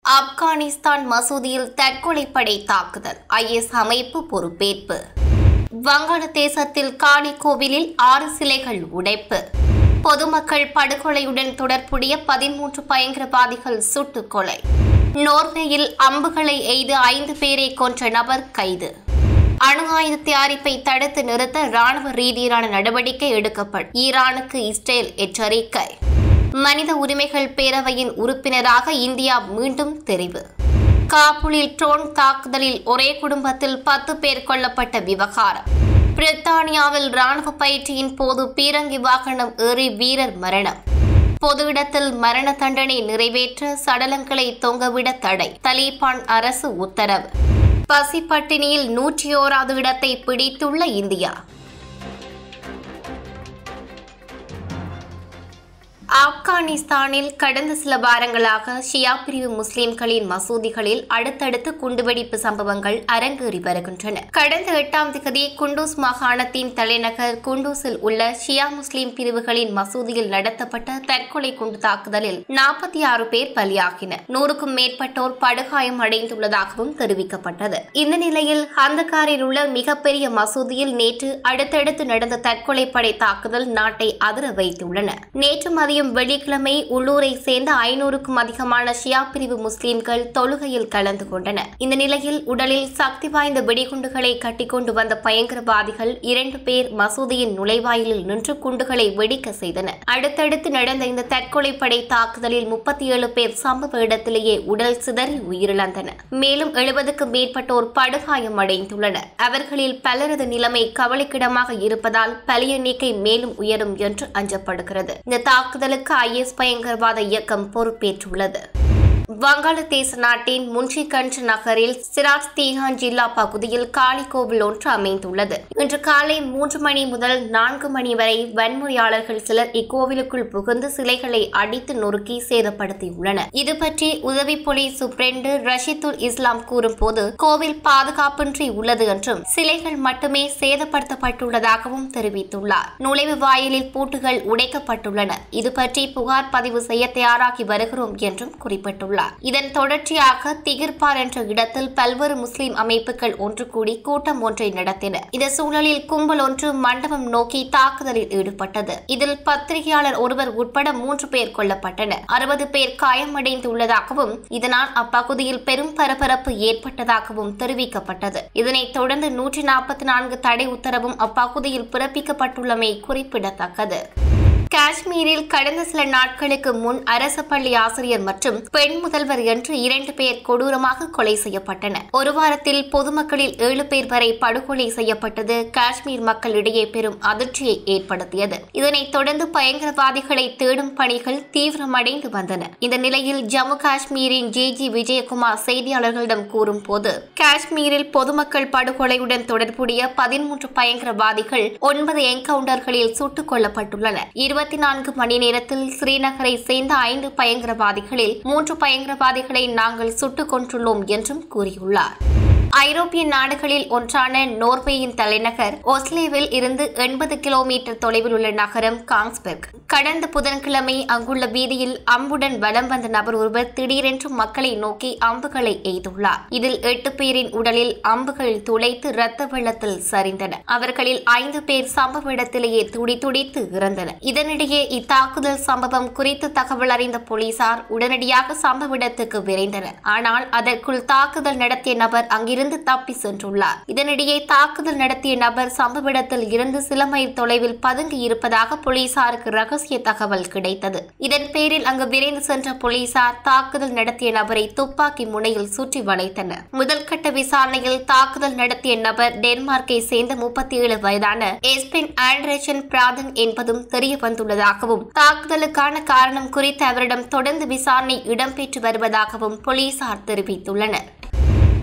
ஆப்கானிஸ்தான் மசூதியில் தற்கொலைப்படை தாக்குதல் ஐஎஸ் அமைப்பு பொறுப்பேற்பு வங்காளதேசத்தில் காளி கோவிலில் ஆறு சிலைகள் உடைப்பு பொதுமக்கள் படுகொலையுடன் தொடர்புடைய பதிமூன்று பயங்கரவாதிகள் சுட்டுக் கொலை நோர்வேயில் அம்புகளை எய்து ஐந்து பேரை கொன்ற நபர் கைது அணு ஆயுத தயாரிப்பை தடுத்து நிறுத்த ராணுவ ரீதியிலான நடவடிக்கை எடுக்கப்படும் ஈரானுக்கு இஸ்ரேல் எச்சரிக்கை மனித உரிமைகள் பேரவையின் உறுப்பினராக இந்தியா மீண்டும் தெரிவு காபூலில் ட்ரோன் தாக்குதலில் ஒரே குடும்பத்தில் பத்து பேர் கொல்லப்பட்ட விவகாரம் பிரித்தானியாவில் ராணுவ பயிற்சியின் போது பீரங்கி வாகனம் ஏறி வீரர் மரணம் பொது இடத்தில் மரண தண்டனை நிறைவேற்ற சடலங்களை தொங்கவிட தடை தலீபான் அரசு உத்தரவு பசிப்பட்டினியில் நூற்றி ஓராவது இடத்தை பிடித்துள்ள இந்தியா ஆப்கானிஸ்தானில் கடந்த சில வாரங்களாக ஷியா பிரிவு முஸ்லிம்களின் மசூதிகளில் அடுத்தடுத்து குண்டுவெடிப்பு சம்பவங்கள் அரங்கேறி வருகின்றன கடந்த எட்டாம் தேதி குண்டூஸ் மாகாணத்தின் தலைநகர் குண்டூஸில் உள்ள ஷியா முஸ்லிம் பிரிவுகளின் மசூதியில் நடத்தப்பட்ட தற்கொலை குண்டு தாக்குதலில் நாற்பத்தி ஆறு பேர் பலியாகினர் நூறுக்கும் மேற்பட்டோர் படுகாயம் அடைந்துள்ளதாகவும் தெரிவிக்கப்பட்டது இந்த நிலையில் ஹந்தகாரில் உள்ள மிகப்பெரிய மசூதியில் நேற்று அடுத்தடுத்து நடந்த தற்கொலை படை தாக்குதல் நாட்டை அதிர வைத்துள்ளன நேற்று மதியம் வெள்ளிக்கிழமை உள்ளூரை சேர்ந்த ஐநூறுக்கும் அதிகமான ஷியா பிரிவு முஸ்லிம்கள் தொழுகையில் கலந்து கொண்டனர் இந்த நிலையில் உடலில் சக்தி வாய்ந்த வெடிகுண்டுகளை கட்டிக்கொண்டு வந்த பயங்கரவாதிகள் இரண்டு பேர் மசூதியின் நுழைவாயிலில் நின்று குண்டுகளை வெடிக்க செய்தனர் அடுத்தடுத்து நடந்த இந்த தற்கொலை படை தாக்குதலில் முப்பத்தி ஏழு பேர் சம்பவ இடத்திலேயே உடல் சிதறி உயிரிழந்தனர் மேலும் எழுபதுக்கும் மேற்பட்டோர் படுகாயம் அடைந்துள்ளனர் அவர்களில் பலரது நிலைமை கவலைக்கிடமாக இருப்பதால் பலி எண்ணிக்கை மேலும் உயரும் என்று அஞ்சப்படுகிறது இந்த தாக்குதலுக்கு ஐஎஸ் பயங்கரவாத இயக்கம் பொறுப்பேற்றுள்ளது வங்காளதேச நாட்டின் முன்ஷிகஞ்ச் நகரில் சிராஜ் தீகான் ஜில்லா பகுதியில் காளி கோவில் ஒன்று அமைந்துள்ளது இன்று காலை மூன்று மணி முதல் நான்கு மணி வரை வன்முறையாளர்கள் சிலர் இக்கோவிலுக்குள் புகுந்து சிலைகளை அடித்து நொறுக்கி சேதப்படுத்தியுள்ளனர் இது பற்றி உதவி போலீஸ் சூப்பிரண்டு ரஷிதுல் இஸ்லாம் கூறும்போது கோவில் பாதுகாப்பின்றி உள்ளது என்றும் சிலைகள் மட்டுமே சேதப்படுத்தப்பட்டுள்ளதாகவும் தெரிவித்துள்ளார் நுழைவு வாயிலில் பூட்டுகள் உடைக்கப்பட்டுள்ளன இது பற்றி புகார் பதிவு செய்ய தயாராகி வருகிறோம் என்றும் குறிப்பிட்டுள்ளார் இதன் தொடர்ச்சியாக திகிர்பார் என்ற இடத்தில் பல்வேறு முஸ்லிம் அமைப்புகள் ஒன்று கூடி கூட்டம் ஒன்றை நடத்தின இந்த சூழலில் கும்பல் ஒன்று மண்டபம் நோக்கி தாக்குதலில் ஈடுபட்டது இதில் பத்திரிகையாளர் ஒருவர் உட்பட மூன்று பேர் கொல்லப்பட்டனர் அறுபது பேர் காயமடைந்துள்ளதாகவும் இதனால் அப்பகுதியில் பெரும் பரபரப்பு ஏற்பட்டதாகவும் தெரிவிக்கப்பட்டது இதனைத் தொடர்ந்து நூற்றி நாற்பத்தி நான்கு தடை உத்தரவும் அப்பகுதியில் பிறப்பிக்கப்பட்டுள்ளமை குறிப்பிடத்தக்கது காஷ்மீரில் கடந்த சில நாட்களுக்கு முன் அரசு பள்ளி ஆசிரியர் மற்றும் பெண் முதல்வர் என்று இரண்டு பேர் கொடூரமாக கொலை செய்யப்பட்டனர் ஒரு வாரத்தில் பொதுமக்களில் ஏழு பேர் வரை படுகொலை செய்யப்பட்டது காஷ்மீர் மக்களிடையே பெரும் அதிர்ச்சியை ஏற்படுத்தியது இதனைத் தொடர்ந்து பயங்கரவாதிகளை தேடும் பணிகள் தீவிரமடைந்து வந்தன இந்த நிலையில் ஜம்மு காஷ்மீரின் ஜே ஜி விஜயகுமார் செய்தியாளர்களிடம் கூறும்போது காஷ்மீரில் பொதுமக்கள் படுகொலையுடன் தொடர்புடைய பதிமூன்று பயங்கரவாதிகள் ஒன்பது என்கவுண்டர்களில் சுட்டுக் கொல்லப்பட்டுள்ளனர் இருபத்தி நான்கு மணி நேரத்தில் ஸ்ரீநகரை சேர்ந்த ஐந்து பயங்கரவாதிகளில் மூன்று பயங்கரவாதிகளை நாங்கள் சுட்டுக் கொன்றுள்ளோம் என்றும் கூறியுள்ளார் ஐரோப்பிய நாடுகளில் ஒன்றான நோர்வேயின் தலைநகர் ஒஸ்லேவில் இருந்து எண்பது கிலோமீட்டர் தொலைவில் உள்ள நகரம் காங்ஸ்பெர்க் கடந்த புதன்கிழமை அங்குள்ள வீதியில் அம்புடன் வலம் வந்த நபர் ஒருவர் திடீரென்று மக்களை நோக்கி அம்புகளை எய்துள்ளார் இதில் எட்டு பேரின் உடலில் அம்புகள் துளைத்து இரத்த வெள்ளத்தில் சரிந்தன அவர்களில் ஐந்து பேர் சம்பவ இடத்திலேயே துடி துடித்து இறந்தனர் இதனிடையே இத்தாக்குதல் சம்பவம் குறித்து தகவல் அறிந்த போலீசார் உடனடியாக சம்பவ இடத்துக்கு விரைந்தனர் ஆனால் அதற்குள் தாக்குதல் நடத்திய நபர் அங்கிருந்து இருந்து தப்பி சென்றுள்ளார் இதனிடையே தாக்குதல் நடத்திய நபர் சம்பவ இடத்தில் இருந்து சில மைல் தொலைவில் பதுங்கி இருப்பதாக போலீசாருக்கு ரகசிய தகவல் கிடைத்தது இதன் பேரில் அங்கு விரைந்து சென்ற போலீசார் தாக்குதல் நடத்திய நபரை துப்பாக்கி முனையில் சுற்றி வளைத்தனர் முதல் கட்ட விசாரணையில் தாக்குதல் நடத்திய நபர் டென்மார்க்கை சேர்ந்த முப்பத்தி ஏழு வயதான எஸ்பின் ஆண்ட்ரேஷன் பிராதன் என்பதும் தெரிய வந்துள்ளதாகவும் தாக்குதலுக்கான காரணம் குறித்து அவரிடம் தொடர்ந்து விசாரணை இடம்பெற்று வருவதாகவும் போலீசார் தெரிவித்துள்ளனர்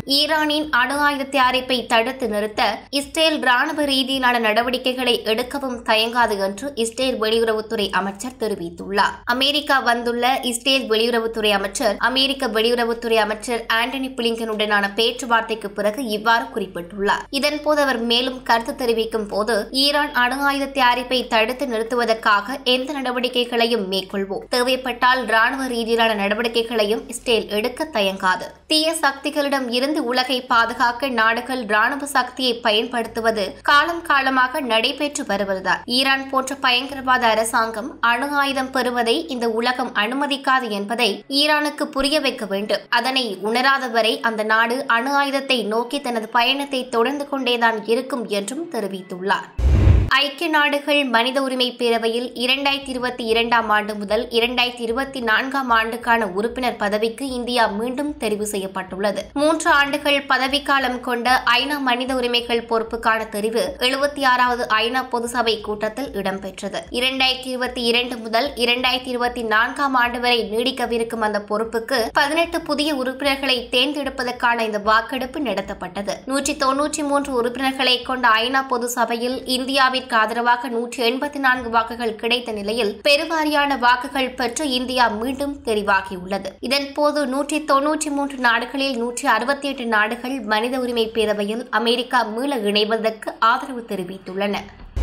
ஈரானின் அணு ஆயுத தயாரிப்பை தடுத்து நிறுத்த இஸ்ரேல் ராணுவ ரீதியிலான நடவடிக்கைகளை எடுக்கவும் தயங்காது என்று இஸ்ரேல் வெளியுறவுத்துறை அமைச்சர் தெரிவித்துள்ளார் அமெரிக்கா வந்துள்ள இஸ்ரேல் வெளியுறவுத்துறை அமைச்சர் அமெரிக்க வெளியுறவுத்துறை அமைச்சர் ஆண்டனி பிளிங்கனுடனான பேச்சுவார்த்தைக்கு பிறகு இவ்வாறு குறிப்பிட்டுள்ளார் இதன்போது அவர் மேலும் கருத்து தெரிவிக்கும் போது ஈரான் அணு ஆயுத தயாரிப்பை தடுத்து நிறுத்துவதற்காக எந்த நடவடிக்கைகளையும் மேற்கொள்வோம் தேவைப்பட்டால் ராணுவ ரீதியிலான நடவடிக்கைகளையும் இஸ்ரேல் எடுக்க தயங்காது தீய சக்திகளிடம் இருந்து உலகை பாதுகாக்க நாடுகள் ராணுவ சக்தியை பயன்படுத்துவது காலம் காலமாக நடைபெற்று வருவதுதான் ஈரான் போன்ற பயங்கரவாத அரசாங்கம் அணு ஆயுதம் பெறுவதை இந்த உலகம் அனுமதிக்காது என்பதை ஈரானுக்கு புரிய வைக்க வேண்டும் அதனை உணராத வரை அந்த நாடு அணு ஆயுதத்தை நோக்கி தனது பயணத்தை தொடர்ந்து கொண்டேதான் இருக்கும் என்றும் தெரிவித்துள்ளார் ஐக்கிய நாடுகள் மனித உரிமை பேரவையில் இரண்டாயிரத்தி இருபத்தி இரண்டாம் ஆண்டு முதல் இரண்டாயிரத்தி இருபத்தி நான்காம் ஆண்டுக்கான உறுப்பினர் பதவிக்கு இந்தியா மீண்டும் தெரிவு செய்யப்பட்டுள்ளது மூன்று ஆண்டுகள் பதவிக்காலம் கொண்ட ஐநா மனித உரிமைகள் பொறுப்புக்கான தெரிவு எழுபத்தி ஆறாவது ஐநா பொதுசபை கூட்டத்தில் இடம்பெற்றது இரண்டாயிரத்தி இருபத்தி இரண்டு முதல் இரண்டாயிரத்தி இருபத்தி நான்காம் ஆண்டு வரை நீடிக்கவிருக்கும் அந்த பொறுப்புக்கு பதினெட்டு புதிய உறுப்பினர்களை தேர்ந்தெடுப்பதற்கான இந்த வாக்கெடுப்பு நடத்தப்பட்டது நூற்றி தொன்னூற்றி மூன்று உறுப்பினர்களை கொண்ட ஐநா பொது சபையில் இந்தியாவிற்கு ஆதரவாக நூற்றி எண்பத்தி நான்கு வாக்குகள் கிடைத்த நிலையில் பெருவாரியான வாக்குகள் பெற்று இந்தியா மீண்டும் தெரிவாகியுள்ளது இதன்போது நூற்றி தொன்னூற்றி மூன்று நாடுகளில் நூற்றி அறுபத்தி எட்டு நாடுகள் மனித உரிமை பேரவையில் அமெரிக்கா மீள இணைவதற்கு ஆதரவு தெரிவித்துள்ளன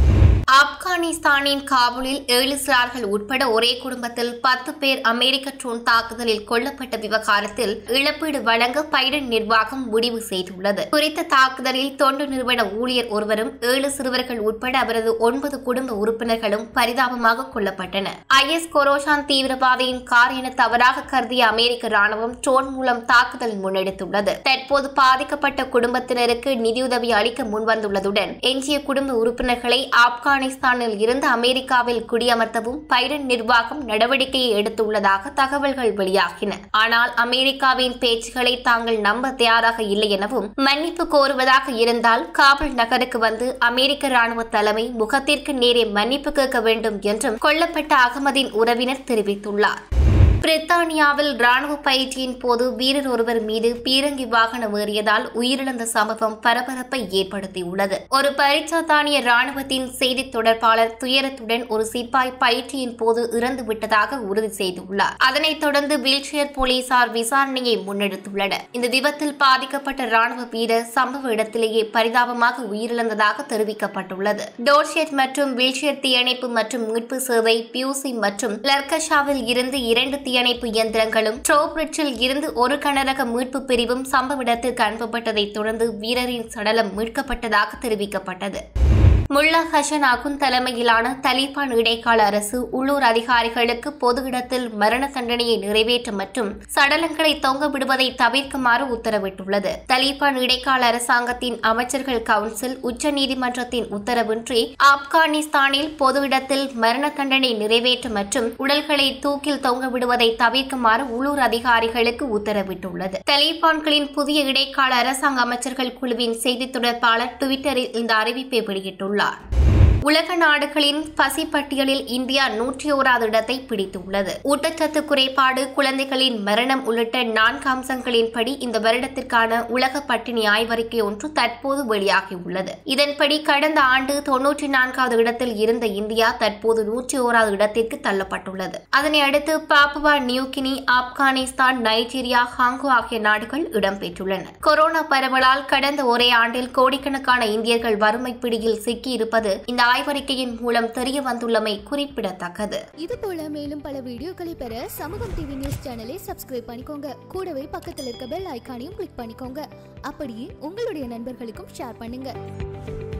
ஆப்கானிஸ்தானின் காபூலில் ஏழு சிறார்கள் உட்பட ஒரே குடும்பத்தில் பத்து பேர் அமெரிக்க ட்ரோன் தாக்குதலில் கொல்லப்பட்ட விவகாரத்தில் இழப்பீடு வழங்க பைடன் நிர்வாகம் முடிவு செய்துள்ளது குறித்த தாக்குதலில் தொண்டு நிறுவன ஊழியர் ஒருவரும் ஏழு சிறுவர்கள் உட்பட அவரது ஒன்பது குடும்ப உறுப்பினர்களும் பரிதாபமாக கொல்லப்பட்டனர் ஐஎஸ் கொரோஷான் தீவிரவாதியின் கார் என தவறாக கருதிய அமெரிக்க ராணுவம் ட்ரோன் மூலம் தாக்குதல் முன்னெடுத்துள்ளது தற்போது பாதிக்கப்பட்ட குடும்பத்தினருக்கு நிதியுதவி அளிக்க முன்வந்துள்ளதுடன் எஞ்சிய குடும்ப உறுப்பினர்களை ஆப்கான் ஆப்கானிஸ்தானில் இருந்து அமெரிக்காவில் குடியமர்த்தவும் பைடன் நிர்வாகம் நடவடிக்கையை எடுத்துள்ளதாக தகவல்கள் வெளியாகின ஆனால் அமெரிக்காவின் பேச்சுகளை தாங்கள் நம்ப தயாராக இல்லை எனவும் மன்னிப்பு கோருவதாக இருந்தால் காபுல் நகருக்கு வந்து அமெரிக்க ராணுவ தலைமை முகத்திற்கு நேரே மன்னிப்பு கேட்க வேண்டும் என்றும் கொல்லப்பட்ட அகமதின் உறவினர் தெரிவித்துள்ளார் பிரித்தானியாவில் ராணுவ பயிற்சியின் போது வீரர் ஒருவர் மீது பீரங்கி வாகனம் ஏறியதால் உயிரிழந்த சம்பவம் பரபரப்பை ஏற்படுத்தியுள்ளது ஒரு பரிச்சாத்தானிய ராணுவத்தின் செய்தி தொடர்பாளர் துயரத்துடன் ஒரு சிப்பாய் பயிற்சியின் போது இறந்து விட்டதாக உறுதி செய்துள்ளார் அதனைத் தொடர்ந்து வீல்சேர் போலீசார் விசாரணையை முன்னெடுத்துள்ளனர் இந்த விபத்தில் பாதிக்கப்பட்ட ராணுவ வீரர் சம்பவ இடத்திலேயே பரிதாபமாக உயிரிழந்ததாக தெரிவிக்கப்பட்டுள்ளது டோர்ஷெட் மற்றும் வீல்சேர் தீயணைப்பு மற்றும் மீட்பு சேவை பியூசி மற்றும் லர்கஷாவில் இருந்து இரண்டு தீயணைப்பு இயந்திரங்களும் ட்ரோபிரிட்ஜில் இருந்து ஒரு கனரக மீட்பு பிரிவும் சம்பவ இடத்திற்கு அனுப்பப்பட்டதைத் தொடர்ந்து வீரரின் சடலம் மீட்கப்பட்டதாக தெரிவிக்கப்பட்டது முல்லா ஹசன் அகுன் தலைமையிலான தலிபான் இடைக்கால அரசு உள்ளூர் அதிகாரிகளுக்கு பொது இடத்தில் மரண தண்டனையை நிறைவேற்ற மற்றும் சடலங்களை தொங்க விடுவதை தவிர்க்குமாறு உத்தரவிட்டுள்ளது தலிபான் இடைக்கால அரசாங்கத்தின் அமைச்சர்கள் கவுன்சில் உச்சநீதிமன்றத்தின் உத்தரவின்றி ஆப்கானிஸ்தானில் பொது இடத்தில் மரண தண்டனை நிறைவேற்ற மற்றும் உடல்களை தூக்கில் தொங்க விடுவதை தவிர்க்குமாறு உள்ளூர் அதிகாரிகளுக்கு உத்தரவிட்டுள்ளது தலிபான்களின் புதிய இடைக்கால அரசாங்க அமைச்சர்கள் குழுவின் செய்தி தொடர்பாளர் டுவிட்டரில் இந்த அறிவிப்பை வெளியிட்டுள்ளார் உலக நாடுகளின் பசிப்பட்டியலில் இந்தியா நூற்றி ஓராவது இடத்தை பிடித்துள்ளது ஊட்டச்சத்து குறைபாடு குழந்தைகளின் மரணம் உள்ளிட்ட நான்கு அம்சங்களின்படி இந்த வருடத்திற்கான உலக பட்டினி ஆய்வறிக்கை ஒன்று தற்போது வெளியாகியுள்ளது இதன்படி கடந்த ஆண்டு தொன்னூற்றி நான்காவது இடத்தில் இருந்த இந்தியா தற்போது நூற்றி ஓராவது இடத்திற்கு தள்ளப்பட்டுள்ளது அதனை அடுத்து பாப்புவா நியூகினி ஆப்கானிஸ்தான் நைஜீரியா ஹாங்கோ ஆகிய நாடுகள் இடம்பெற்றுள்ளன கொரோனா பரவலால் கடந்த ஒரே ஆண்டில் கோடிக்கணக்கான இந்தியர்கள் வறுமை பிடியில் சிக்கியிருப்பது இந்த ஆய்வறிக்கையின் மூலம் தெரிய வந்துள்ளமை குறிப்பிடத்தக்கது இது போல மேலும் பல வீடியோக்களை பெற சமூகம் டிவி நியூஸ் சேனலை சப்ஸ்கிரைப் பண்ணிக்கோங்க கூடவே பக்கத்தில் இருக்க பெல் ஐகானையும் கிளிக் பண்ணிக்கோங்க அப்படியே உங்களுடைய நண்பர்களுக்கும் ஷேர் பண்ணுங்க